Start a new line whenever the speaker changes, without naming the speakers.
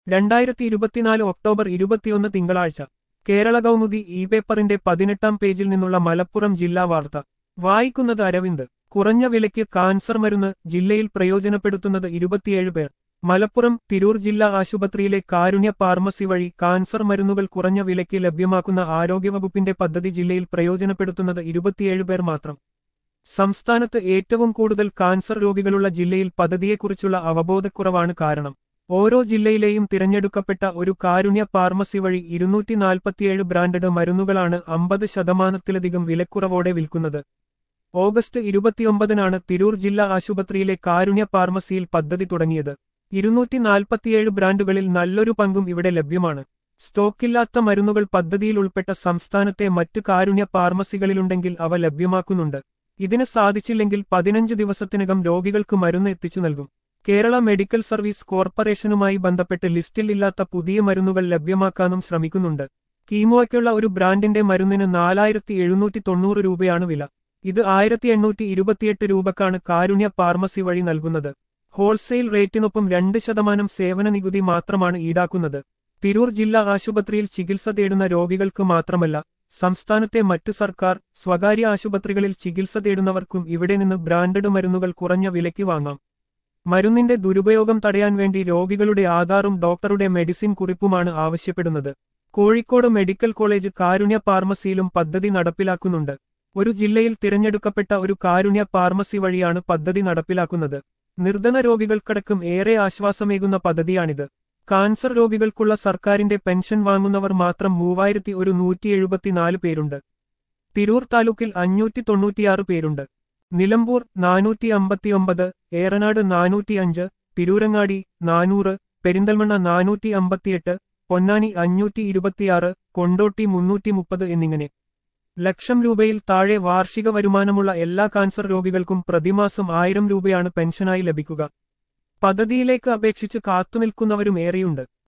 രണ്ടായിരത്തി ഇരുപത്തിനാല് ഒക്ടോബർ ഇരുപത്തിയൊന്ന് തിങ്കളാഴ്ച കേരള കൗമുദി ഇ പേപ്പറിന്റെ പതിനെട്ടാം പേജിൽ നിന്നുള്ള മലപ്പുറം ജില്ലാ വാർത്ത വായിക്കുന്നത് അരവിന്ദ് കുറഞ്ഞ വിലയ്ക്ക് കാൻസർ മരുന്ന് ജില്ലയിൽ പ്രയോജനപ്പെടുത്തുന്നത് ഇരുപത്തിയേഴ് പേർ മലപ്പുറം തിരൂർ ജില്ലാ ആശുപത്രിയിലെ കാരുണ്യ ഫാർമസി വഴി കാൻസർ മരുന്നുകൾ കുറഞ്ഞ വിലയ്ക്ക് ലഭ്യമാക്കുന്ന ആരോഗ്യവകുപ്പിന്റെ പദ്ധതി ജില്ലയിൽ പ്രയോജനപ്പെടുത്തുന്നത് ഇരുപത്തിയേഴ് പേർ മാത്രം സംസ്ഥാനത്ത് ഏറ്റവും കൂടുതൽ കാൻസർ രോഗികളുള്ള ജില്ലയിൽ പദ്ധതിയെക്കുറിച്ചുള്ള അവബോധക്കുറവാണ് കാരണം ഓരോ ജില്ലയിലെയും തിരഞ്ഞെടുക്കപ്പെട്ട ഒരു കാരുണ്യ ഫാർമസി വഴി ഇരുന്നൂറ്റി നാൽപ്പത്തിയേഴ് ബ്രാൻഡഡ് മരുന്നുകളാണ് അമ്പത് ശതമാനത്തിലധികം വിലക്കുറവോടെ വിൽക്കുന്നത് ഓഗസ്റ്റ് ഇരുപത്തിയൊമ്പതിനാണ് തിരൂർ ജില്ലാ ആശുപത്രിയിലെ കാരുണ്യ ഫാർമസിയിൽ പദ്ധതി തുടങ്ങിയത് ഇരുന്നൂറ്റി നാൽപ്പത്തിയേഴ് ബ്രാൻഡുകളിൽ നല്ലൊരു പങ്കും ഇവിടെ ലഭ്യമാണ് സ്റ്റോക്കില്ലാത്ത മരുന്നുകൾ പദ്ധതിയിൽ ഉൾപ്പെട്ട സംസ്ഥാനത്തെ മറ്റു കാരുണ്യ ഫാർമസികളിലുണ്ടെങ്കിൽ അവ ലഭ്യമാക്കുന്നുണ്ട് ഇതിന് സാധിച്ചില്ലെങ്കിൽ പതിനഞ്ച് ദിവസത്തിനകം രോഗികൾക്ക് മരുന്ന് എത്തിച്ചു നൽകും കേരള മെഡിക്കൽ സർവീസ് കോർപ്പറേഷനുമായി ബന്ധപ്പെട്ട് ലിസ്റ്റിൽ ഇല്ലാത്ത പുതിയ മരുന്നുകൾ ലഭ്യമാക്കാനും ശ്രമിക്കുന്നുണ്ട് കീമോയ്ക്കുള്ള ഒരു ബ്രാൻഡിന്റെ മരുന്നിന് നാലായിരത്തി എഴുന്നൂറ്റി തൊണ്ണൂറ് രൂപയാണ് വില ഇത് ആയിരത്തി എണ്ണൂറ്റി ഇരുപത്തിയെട്ട് രൂപക്കാണ് കാരുണ്യ ഫാർമസി വഴി നൽകുന്നത് ഹോൾസെയിൽ റേറ്റിനൊപ്പം രണ്ട് ശതമാനം സേവന നികുതി മാത്രമാണ് ഈടാക്കുന്നത് തിരൂർ ജില്ലാ ആശുപത്രിയിൽ ചികിത്സ തേടുന്ന രോഗികൾക്ക് മാത്രമല്ല സംസ്ഥാനത്തെ മറ്റു സർക്കാർ സ്വകാര്യ ആശുപത്രികളിൽ ചികിത്സ തേടുന്നവർക്കും ഇവിടെ നിന്ന് ബ്രാൻഡഡ് മരുന്നുകൾ കുറഞ്ഞ വിലയ്ക്ക് വാങ്ങാം മരുന്നിന്റെ ദുരുപയോഗം തടയാൻ വേണ്ടി രോഗികളുടെ ആധാറും ഡോക്ടറുടെ മെഡിസിൻ കുറിപ്പുമാണ് ആവശ്യപ്പെടുന്നത് കോഴിക്കോട് മെഡിക്കൽ കോളേജ് കാരുണ്യ ഫാർമസിയിലും പദ്ധതി നടപ്പിലാക്കുന്നുണ്ട് ഒരു ജില്ലയിൽ തിരഞ്ഞെടുക്കപ്പെട്ട ഒരു കാരുണ്യ ഫാർമസി വഴിയാണ് പദ്ധതി നടപ്പിലാക്കുന്നത് നിർധന രോഗികൾക്കടക്കം ഏറെ ആശ്വാസമേകുന്ന പദ്ധതിയാണിത് കാൻസർ രോഗികൾക്കുള്ള സർക്കാരിന്റെ പെൻഷൻ വാങ്ങുന്നവർ മാത്രം മൂവായിരത്തി ഒരു നൂറ്റി എഴുപത്തിനാല് പേരുണ്ട് തിരൂർ താലൂക്കിൽ അഞ്ഞൂറ്റി തൊണ്ണൂറ്റിയാറ് പേരുണ്ട് നിലമ്പൂർ നാനൂറ്റി അമ്പത്തിയൊമ്പത് ഏറനാട് നാനൂറ്റിയഞ്ച് തിരൂരങ്ങാടി നാനൂറ് പെരിന്തൽമണ്ണ നാനൂറ്റി അമ്പത്തിയെട്ട് പൊന്നാനി അഞ്ഞൂറ്റി ഇരുപത്തിയാറ് കൊണ്ടോട്ടി മുന്നൂറ്റി മുപ്പത് എന്നിങ്ങനെ ലക്ഷം രൂപയിൽ താഴെ വാർഷിക വരുമാനമുള്ള എല്ലാ കാൻസർ രോഗികൾക്കും പ്രതിമാസം ആയിരം രൂപയാണ് പെൻഷനായി ലഭിക്കുക പദ്ധതിയിലേക്ക് അപേക്ഷിച്ച് കാത്തുനിൽക്കുന്നവരും ഏറെയുണ്ട്